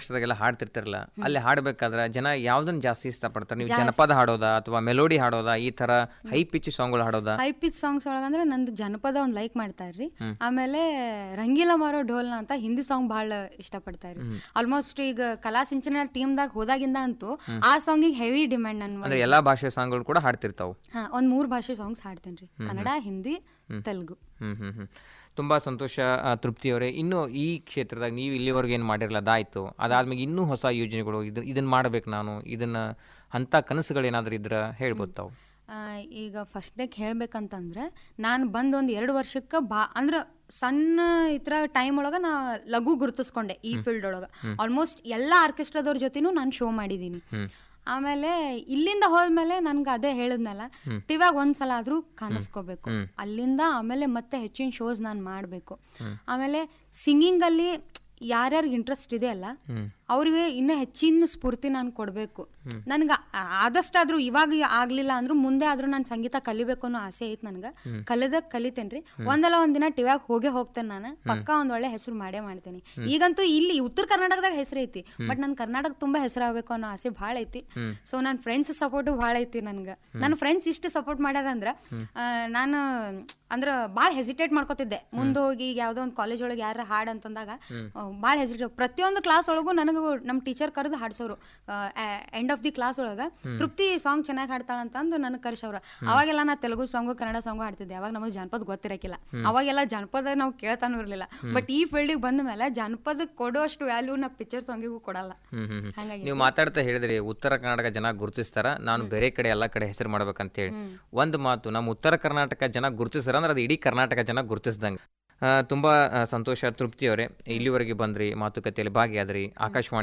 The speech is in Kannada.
ಆರ್ಕೆಸ್ಟ್ರಾದಾಗೆಲ್ಲ ಹಾಡ್ತಿರ್ತಿರಲ್ಲ ಅಲ್ಲಿ ಹಾಡ್ಬೇಕಾದ್ರೆ ಜನ ಯಾವ್ದನ್ನ ಜಾಸ್ತಿ ಇಷ್ಟಪಡ್ತಾರೆ ನೀವು ಜನಪದ ಹಾಡೋದಾ ಅಥವಾ ಮೆಲೋಡಿ ಹಾಡೋದಾ ಈ ತರ ಹೈ ಪಿಚ್ ಸಾಂಗ್ಗಳು ಹಾಡೋದಾ ಹೈ ಪಿಚ್ ಸಾಂಗ್ಸ್ ಒಳಗಂದ್ರೆ ನಂದು ಜನಪದ ಒಂದು ಲೈಕ್ ಮಾಡ್ತಾರ್ರಿ ಆಮೇಲೆ ರಂಗೀಲ ಮಾರೋ ಢೋಲ್ನ ಅಂತ ಹಿಂದಿ ಸಾಂಗ್ ಭಾಳ ಇಷ್ಟಪಡ್ತಾರ್ರಿ ಆಲ್ಮೋಸ್ಟ್ ಈಗ ಕಲಾ ಸಿಂಚನ ಟೀಮ್ದಾಗ ಹೋದಾಗಿಂದ ಅಂತೂ ಆ ಸಾಂಗಿಗೆ ಹೆವಿ ಡಿಮ್ಯಾಂಡ್ ನನ್ನ ಅಂದ್ರೆ ಎಲ್ಲಾ ಭಾಷೆ ಸಾಂಗ್ಗಳು ಕೂಡ ಹಾಡ್ತಿರ್ತಾವು ಹಾ ಒಂದ್ ಮೂರ್ ಭಾಷೆ ಸಾಂಗ್ಸ್ ಹಾಡ್ತೇನ್ರಿ ಕನ್ನಡ ಹಿಂದಿ ತೆಲುಗು ಹ್ಮ್ ಹ್ಮ್ ಹ್ಮ್ ತುಂಬಾ ಸಂತೋಷ ಆ, ತೃಪ್ತಿ ಅವರೇ ಇನ್ನು ಈ ಕ್ಷೇತ್ರದಾಗ ನೀವು ಇಲ್ಲಿವರೆಗೆ ಏನು ಮಾಡಿರಲ್ಲ ಅದಾಯ್ತು ಅದಾದ್ಮೇಲೆ ಇನ್ನೂ ಹೊಸ ಯೋಜನೆಗಳು ಇದು ಇದನ್ನ ಮಾಡ್ಬೇಕು ನಾನು ಇದನ್ನ ಅಂತ ಕನಸುಗಳು ಏನಾದ್ರು ಇದ್ರ ಹೇಳ್ಬೋದು ತಾವು ಆ, ಈಗ ಫಸ್ಟ್ ಡೇಕ್ ಹೇಳ್ಬೇಕಂತಂದ್ರೆ ನಾನು ಬಂದು ಒಂದು ಎರಡು ವರ್ಷಕ್ಕೆ ಬಾ ಅಂದ್ರೆ ಸಣ್ಣ ಇತರ ಟೈಮ್ ಒಳಗೆ ನಾ ಲಘು ಗುರುತಿಸ್ಕೊಂಡೆ ಈ ಫೀಲ್ಡ್ ಒಳಗೆ ಆಲ್ಮೋಸ್ಟ್ ಎಲ್ಲ ಆರ್ಕೆಸ್ಟ್ರಾದವ್ರ ಜೊತೆನೂ ನಾನು ಶೋ ಮಾಡಿದ್ದೀನಿ ಆಮೇಲೆ ಇಲ್ಲಿಂದ ಹೋದ್ಮೇಲೆ ನನ್ಗೆ ಅದೇ ಹೇಳಿದ್ನಲ್ಲ ಟಿವ್ಯಾಗ ಒಂದ್ಸಲ ಆದ್ರೂ ಕಾಣಿಸ್ಕೋಬೇಕು ಅಲ್ಲಿಂದ ಆಮೇಲೆ ಮತ್ತೆ ಹೆಚ್ಚಿನ ಶೋಸ್ ನಾನು ಮಾಡಬೇಕು ಆಮೇಲೆ ಸಿಂಗಿಂಗ್ ಅಲ್ಲಿ ಯಾರ್ಯಾರಿಗೆ ಇಂಟ್ರೆಸ್ಟ್ ಇದೆ ಅಲ್ಲ ಅವ್ರಿಗೆ ಇನ್ನೂ ಹೆಚ್ಚಿನ ಸ್ಫೂರ್ತಿ ನಾನು ಕೊಡಬೇಕು ನನ್ಗೆ ಆದಷ್ಟಾದ್ರೂ ಇವಾಗ ಆಗ್ಲಿಲ್ಲ ಅಂದ್ರೂ ಮುಂದೆ ಆದ್ರೂ ನಾನು ಸಂಗೀತ ಕಲಿಬೇಕು ಅನ್ನೋ ಆಸೆ ಐತೆ ನನ್ಗೆ ಕಲಿದ ಕಲಿತೇನ್ರಿ ಒಂದಲ್ಲ ಒಂದಿನ ಟಿವ್ಯಾಗ ಹೋಗೇ ಹೋಗ್ತೇನೆ ನಾನು ಪಕ್ಕ ಒಂದ್ ಒಳ್ಳೆ ಹೆಸರು ಮಾಡೇ ಮಾಡ್ತೇನೆ ಈಗಂತೂ ಇಲ್ಲಿ ಉತ್ತರ ಕರ್ನಾಟಕದಾಗ ಹೆಸರು ಐತಿ ಬಟ್ ನನ್ ಕರ್ನಾಟಕ ತುಂಬಾ ಹೆಸರಾಗಬೇಕು ಅನ್ನೋ ಆಸೆ ಭಾಳ ಐತಿ ಸೊ ನನ್ನ ಫ್ರೆಂಡ್ಸ್ ಸಪೋರ್ಟು ಭಾಳ ಐತಿ ನನ್ಗೆ ನನ್ನ ಫ್ರೆಂಡ್ಸ್ ಇಷ್ಟು ಸಪೋರ್ಟ್ ಮಾಡ್ಯಾರ ಅಂದ್ರ ಆ, ನಾನು ಅಂದ್ರ ಭಾಳ ಹೆಸಿಟೇಟ್ ಮಾಡ್ಕೋತಿದ್ದೆ ಮುಂದೆ ಹೋಗಿ ಈಗ ಯಾವ್ದೋ ಒಂದು ಕಾಲೇಜ್ ಒಳಗೆ ಯಾರ ಹಾಡ್ ಅಂತಂದಾಗ ಭಾಳ ಹೆಸಿಟೇಟ್ ಪ್ರತಿಯೊಂದು ಕ್ಲಾಸ್ ಒಳಗೂ ನನಗೂ ನಮ್ಮ ಟೀಚರ್ ಕರೆದು ಹಾಡ್ಸೋರು ಎಂಡ್ ಆಫ್ ದಿ ಕ್ಲಾಸ್ ಒಳಗ ತೃಪ್ತಿ ಸಾಂಗ್ ಚೆನ್ನಾಗಿ ಹಾಡ್ತಾಳ ಅಂತಂದು ನನಗೆ ಕರ್ಸೋರು ಅವಾಗೆಲ್ಲ ನಾ ತೆಲುಗು ಸಾಂಗು ಕನ್ನಡ ಸಾಂಗು ಹಾಡ್ತಿದ್ದೆ ಅವಾಗ ನಮಗೆ ಜಾನಪದ ಗೊತ್ತಿರಕಿಲ್ಲ ಅವಾಗೆಲ್ಲ ಜಾನಪದ ನಾವು ಕೇಳ್ತಾನೂ ಇರಲಿಲ್ಲ ಬಟ್ ಈ ಫೀಲ್ಡಿಗೆ ಬಂದ ಮೇಲೆ ಜಾನಪದ ಕೊಡುವಷ್ಟು ವ್ಯಾಲ್ಯೂ ನಾ ಪಿಕ್ಚರ್ ಸಾಂಗಿಗೂ ಕೊಡಲ್ಲ ಹ್ಮ್ ಹ್ಮ್ ಹ್ಮ್. ಹಂಗಾಗಿ ನೀವು ಮಾತಾಡ್ತಾ ಹೇಳಿದ್ರಿ ಉತ್ತರ ಕರ್ನಾಟಕ ಜನ ಗುರುತಿಸ್ತಾರ ನಾನು ಬೇರೆ ಕಡೆ ಎಲ್ಲ ಕಡೆ ಹೆಸರು ಮಾಡ್ಬೇಕಂತ ಹೇಳಿ ಒಂದು ಮಾತು ನಮ್ಮ ಉತ್ತರ ಕರ್ನಾಟಕ ಜನ ಗುರುತಿಸ್ತಾರ ಅಂದ್ರೆ ಅದು ಇಡೀ ಕರ್ನಾಟಕ ಜನ ಗುರುತಿಸ್ದಂಗೆ ಆ, ತುಂಬಾ ಆ, ಸಂತೋಷ ತೃಪ್ತಿ ಅವರೇ ಇಲ್ಲಿವರೆಗೆ ಬಂದ್ರಿ ಮಾತುಕತೆಯಲ್ಲಿ ಭಾಗಿಯಾದ್ರಿ ಆಕಾಶವಾಣಿ